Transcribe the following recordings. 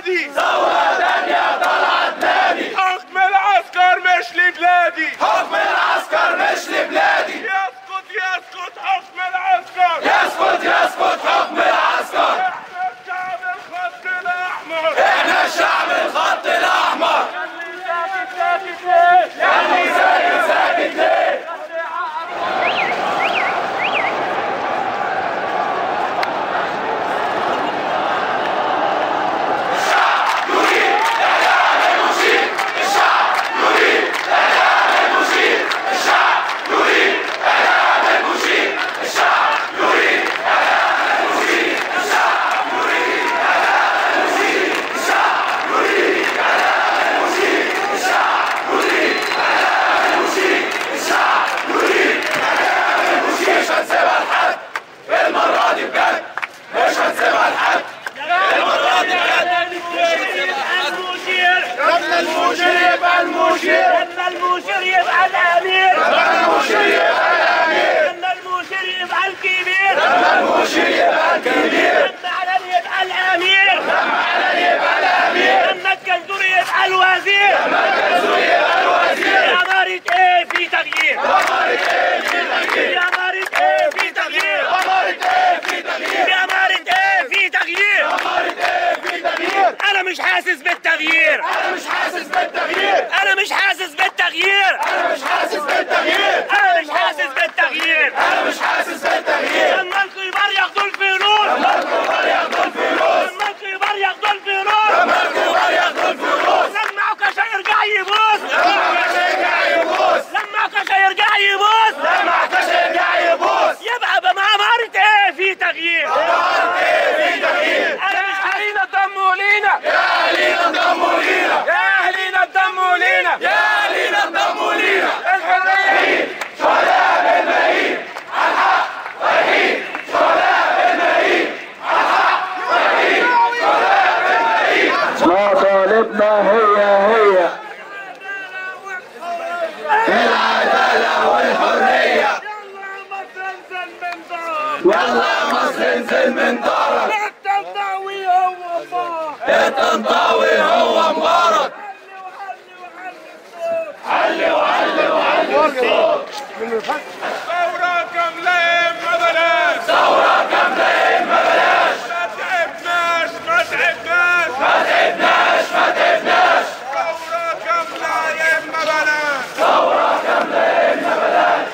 بلادي ثورة تانية طلعت نادي حكم العسكر مش لبلادي حكم العسكر مش لبلادي يسقط يسقط حكم العسكر يسقط يسقط حكم العسكر احنا الشعب الخط الاحمر احنا الشعب الخط الاحمر يلي ساكت ساكت ليه يلي ساكت ساكت ليه مش هنسيبها لحد المرة دي بجد مش هنسيبها لحد المرة دي بجد لما المشير يبقى المشير لما المشير يبقى الامير لما المشير يبقى الأمير لما المشير يبقى الكبير لما المشير يبقى الكبير لما علن يبقى الامير لما علي يبقى الأمير لما الجندور يبقى الوزير لما الجزور يبقى الوزير يا مريض ايه في تغيير أمرت إيه في تغيير يا مريض ايه في تغيير أمرت إيه في تغيير يا مريض ايه في تغيير أمرت إيه في تغيير انا مش حاسس بالتغيير أنا مش حاسس بالتغيير انا مش حاسس بالتغيير أنا مش حاسس بالتغيير انا مش حاسس بالتغيير أنا مش حاسس بالتغيير لما الكبار ياخدوا الفلوس لما الكبار ياخدوا الفلوس لما الكبار ياخدوا الفلوس لما الكبار ياخدوا الفلوس لما عكاشة يرجع يبوس لما عكاش يرجع يبوس لما عكاشة يرجع يبوس لما عكاش يرجع يبوس يبقى بمعمرة ايه في تغيير أمرت إيه في تغيير انا مش حاسس اهلينا الدم ولينا يا أهلينا الدم لينا يا اهلينا الدم ولينا يا أهلينا الدم لينا الحريه شهداء بالملايين مطالبنا هي هي العدالة والحرية يلا مصر انزل من دارك يلا مصر انزل من دارك التنطوي هو الله الطنطاوي هو مبارك علي وعلي وعلي الصوت ثورة كاملة ما بلاش ثورة كاملة ما بلاش ما تعبناش ما تعبناش ما تعبناش ما تعبناش ثورة كاملة ما بلاش ثورة كاملة ما بلاش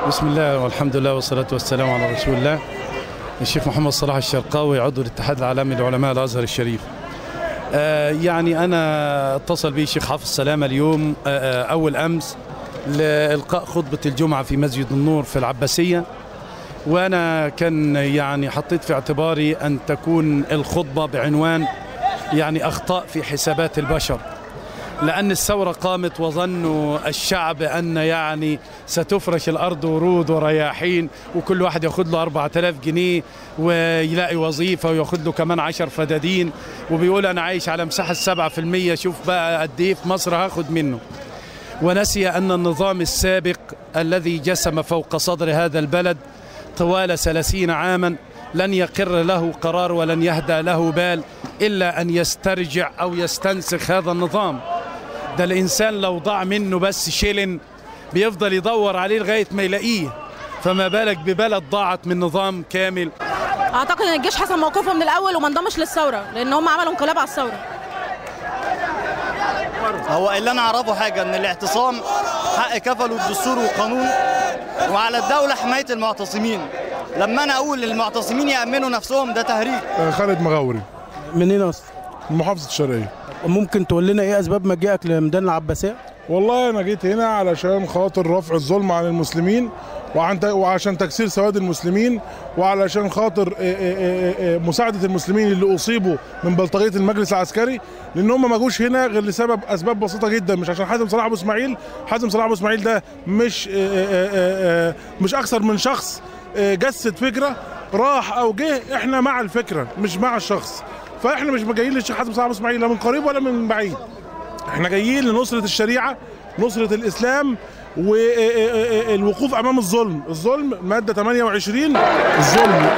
بسم الله والحمد لله والصلاة والسلام على رسول الله الشيخ محمد صلاح الشرقاوي عضو الاتحاد العالمي لعلماء الأزهر الشريف آه يعني أنا اتصل بي الشيخ حافظ سلامة اليوم آه آه أول أمس لإلقاء خطبة الجمعة في مسجد النور في العباسية وأنا كان يعني حطيت في اعتباري أن تكون الخطبة بعنوان يعني أخطاء في حسابات البشر لأن الثورة قامت وظنوا الشعب أن يعني ستفرش الأرض ورود ورياحين وكل واحد ياخد له 4000 جنيه ويلاقي وظيفة وياخد له كمان 10 فدادين وبيقول أنا عايش على مساحة 7% شوف بقى قد إيه في مصر هاخد منه ونسي أن النظام السابق الذي جسم فوق صدر هذا البلد طوال ثلاثين عاما لن يقر له قرار ولن يهدى له بال إلا أن يسترجع أو يستنسخ هذا النظام ده الإنسان لو ضاع منه بس شيلن بيفضل يدور عليه لغاية ما يلاقيه فما بالك ببلد ضاعت من نظام كامل اعتقد ان الجيش حسم موقفه من الاول وما انضمش للثوره لان هم عملوا انقلاب على الثوره هو اللي انا اعرفه حاجه ان الاعتصام حق كفله الدستور والقانون وعلى الدوله حمايه المعتصمين لما انا اقول للمعتصمين يامنوا نفسهم ده تهريج خالد مغاوري منين اصلا؟ من محافظة الشرقية ممكن تقول لنا ايه اسباب مجيئك لميدان العباسيه؟ والله أنا جيت هنا علشان خاطر رفع الظلم عن المسلمين وعن وعشان تكسير سواد المسلمين وعلشان خاطر آه، آه، آه، مساعدة المسلمين اللي أصيبوا من بلطجية المجلس العسكري لأن هم ما جوش هنا غير لسبب أسباب بسيطة جدا مش عشان حازم صلاح أبو إسماعيل حازم صلاح أبو إسماعيل ده مش آه، آه، آه، آه، مش أكثر من شخص آه، جسد فكرة راح أو جه إحنا مع الفكرة مش مع الشخص فإحنا مش جايين للشيخ حازم صلاح أبو إسماعيل لا من قريب ولا من بعيد احنا جايين لنصرة الشريعة نصرة الإسلام والوقوف أمام الظلم الظلم مادة 28 الظلم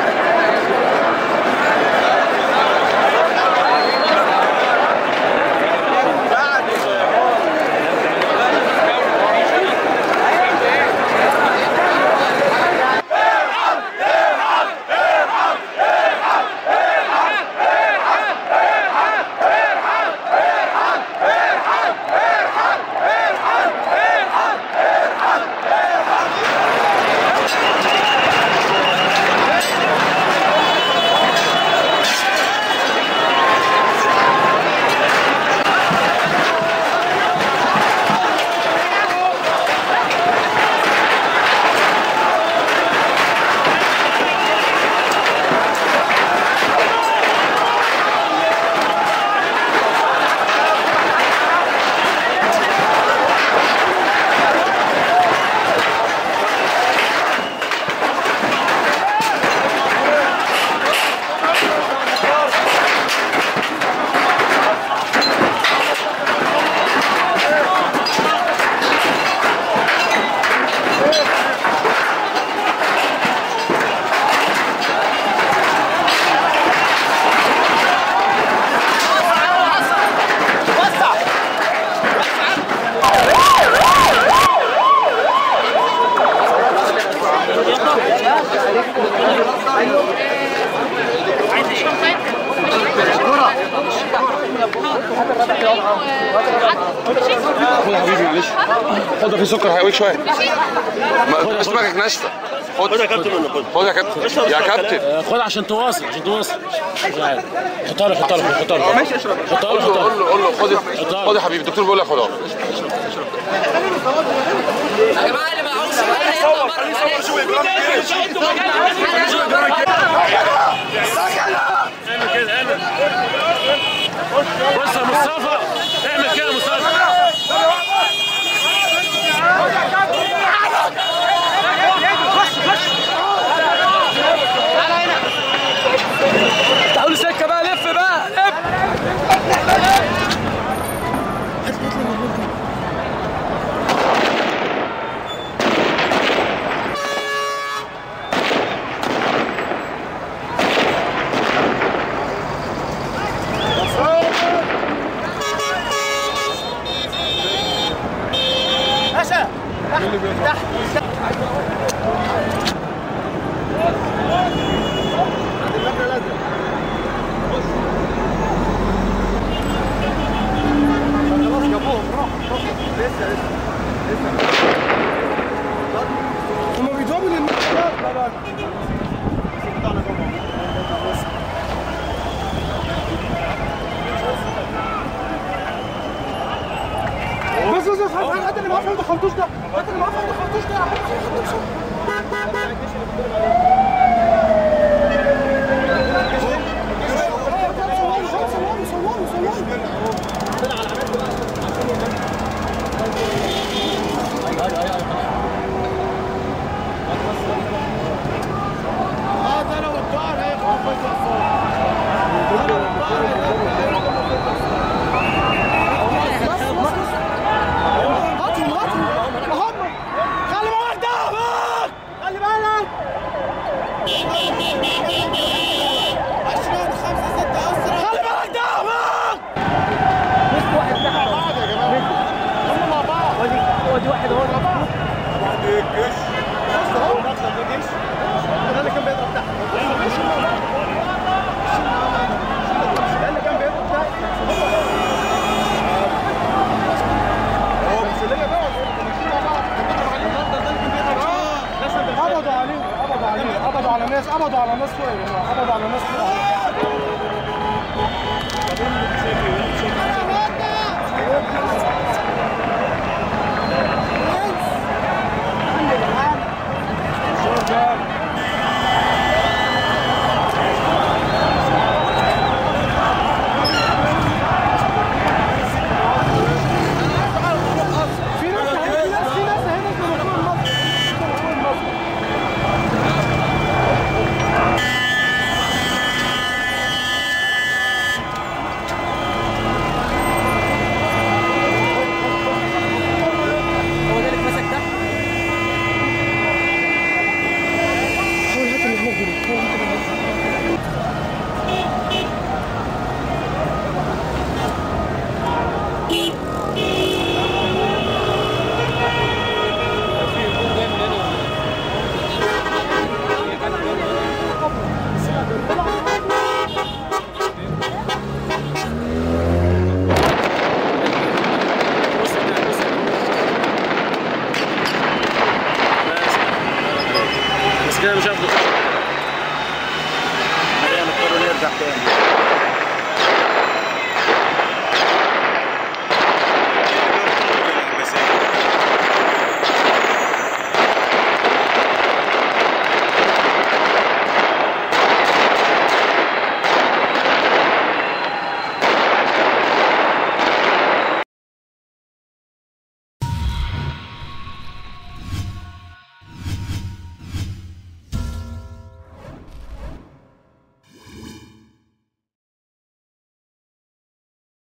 خد يا حبيبي معلش خد في سكر هيقويك شويه ما- اسمك ناشفه خد يا كابتن خد يا كابتن يا كابتن خد عشان تواصل عشان تواصل حطها له حطها له حطها له ماشي اشرب حطها قول له له حطها قول له قول له خد حطها خد يا حبيبي الدكتور بيقول لك خد اهو بص يا مصطفى اعمل كده يا مصطفى تعالوا سكه بقى لف بقى لف قبضوا على ناس قبضوا على ناس فوق يا جماعه قبضوا على ناس فوق في ناس في ناس في ناس هنا في مكان مصر في مكان مصر هو ده اللي اتمسك ده بس كده مش هاخده كده نضطر نرجع تاني